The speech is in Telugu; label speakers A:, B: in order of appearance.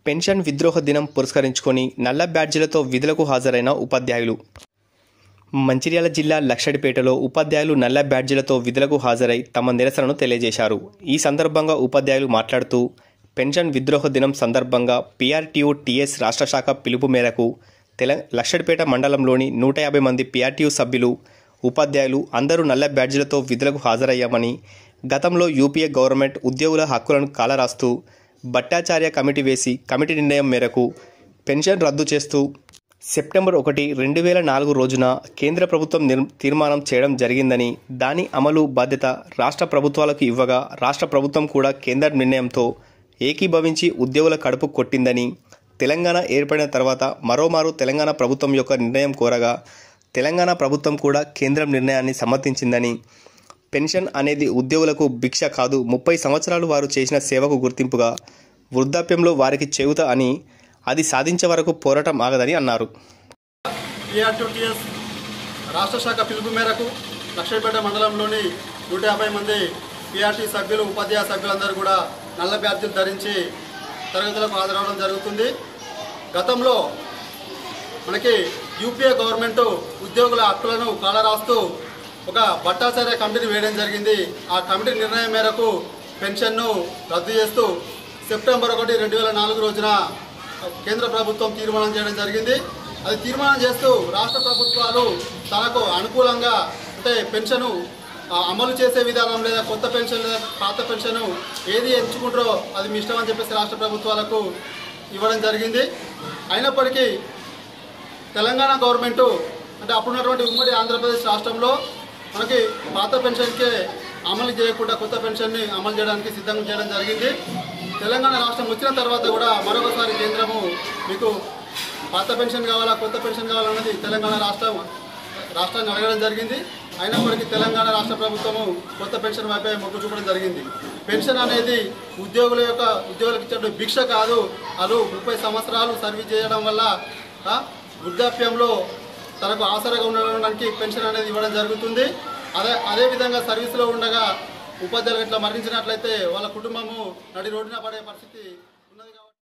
A: పెన్షన్ విద్రోహ దినం పురస్కరించుకొని నల్ల బ్యాడ్జీలతో విధులకు హాజరైన ఉపాధ్యాయులు మంచిర్యాల జిల్లా లక్షడిపేటలో ఉపాధ్యాయులు నల్ల బ్యాడ్జీలతో విధులకు హాజరై తమ నిరసనను తెలియజేశారు ఈ సందర్భంగా ఉపాధ్యాయులు మాట్లాడుతూ పెన్షన్ విద్రోహ దినం సందర్భంగా పీఆర్టీయూ టీఎస్ రాష్ట్ర శాఖ పిలుపు మేరకు తెల లక్షడిపేట మండలంలోని నూట యాభై మంది పీఆర్టీయూ సభ్యులు ఉపాధ్యాయులు అందరూ నల్ల బ్యాడ్జీలతో విధులకు హాజరయ్యామని గతంలో యూపీఏ గవర్నమెంట్ ఉద్యోగుల హక్కులను కాలరాస్తూ భట్టాచార్య కమిటీ వేసి కమిటీ నిర్ణయం మేరకు పెన్షన్ రద్దు చేస్తూ సెప్టెంబర్ ఒకటి రెండు వేల నాలుగు రోజున కేంద్ర ప్రభుత్వం నిర్ తీర్మానం చేయడం జరిగిందని దాని అమలు బాధ్యత రాష్ట్ర ప్రభుత్వాలకు ఇవ్వగా రాష్ట్ర ప్రభుత్వం కూడా కేంద్ర నిర్ణయంతో ఏకీభవించి ఉద్యోగుల కడుపు కొట్టిందని తెలంగాణ ఏర్పడిన తర్వాత మరోమారు తెలంగాణ ప్రభుత్వం యొక్క నిర్ణయం కోరగా తెలంగాణ ప్రభుత్వం కూడా కేంద్రం నిర్ణయాన్ని సమర్థించిందని పెన్షన్ అనేది ఉద్యోగులకు భిక్ష కాదు ముప్పై సంవత్సరాలు వారు చేసిన సేవకు గుర్తింపుగా వృద్ధాప్యంలో వారికి చెబుతా అని అది సాధించే వరకు పోరాటం ఆగదని అన్నారు
B: టీఆర్టీఎస్ రాష్ట్ర శాఖ పిలుపు మేరకు లక్షపేట మండలంలోని నూట యాభై మంది పీఆర్టీ సభ్యులు ఉపాధ్యాయ సభ్యులందరూ కూడా నల్ల బ్యాడ్జీలు ధరించి తరగతులకు హాజరవడం జరుగుతుంది గతంలో మనకి యూపీఏ గవర్నమెంట్ ఉద్యోగుల హక్కులను కాలరాస్తూ ఒక భట్టాచార్య కమిటీని వేయడం జరిగింది ఆ కమిటీ నిర్ణయం మేరకు పెన్షన్ను రద్దు చేస్తూ సెప్టెంబర్ ఒకటి రెండు వేల నాలుగు రోజున కేంద్ర ప్రభుత్వం తీర్మానం చేయడం జరిగింది అది తీర్మానం చేస్తూ రాష్ట్ర ప్రభుత్వాలు తనకు అనుకూలంగా అంటే పెన్షను ఆ, అమలు చేసే విధానం లేదా కొత్త పెన్షన్ లేదా పాత పెన్షన్ ఏది ఎంచుకుంటారో అది మీ ఇష్టం అని చెప్పేసి రాష్ట్ర ప్రభుత్వాలకు ఇవ్వడం జరిగింది అయినప్పటికీ తెలంగాణ గవర్నమెంట్ అంటే అప్పుడున్నటువంటి ఉమ్మడి ఆంధ్రప్రదేశ్ రాష్ట్రంలో మనకి పాత పెన్షన్కే అమలు చేయకుండా కొత్త పెన్షన్ని అమలు చేయడానికి సిద్ధం చేయడం జరిగింది తెలంగాణ రాష్ట్రం వచ్చిన తర్వాత కూడా మరొకసారి కేంద్రము మీకు పాత పెన్షన్ కావాలా కొత్త పెన్షన్ కావాలన్నది తెలంగాణ రాష్ట్రం రాష్ట్రాన్ని అడగడం జరిగింది అయినప్పటికీ తెలంగాణ రాష్ట్ర ప్రభుత్వము కొత్త పెన్షన్ వైపే మొగ్గు చూపడం జరిగింది పెన్షన్ అనేది ఉద్యోగుల యొక్క ఉద్యోగులకు ఇచ్చేటువంటి భిక్ష కాదు అది ముప్పై సంవత్సరాలు సర్వీస్ చేయడం వల్ల ఆ, వృద్ధాప్యంలో తనకు ఆసరాగా ఉండడానికి పెన్షన్ అనేది ఇవ్వడం జరుగుతుంది అదే అదేవిధంగా సర్వీస్లో ఉండగా ఉపాధ్యాయులు ఇట్లా మరణించినట్లయితే వాళ్ళ కుటుంబము నడి రోడ్డున పడే పరిస్థితి ఉన్నది కాబట్టి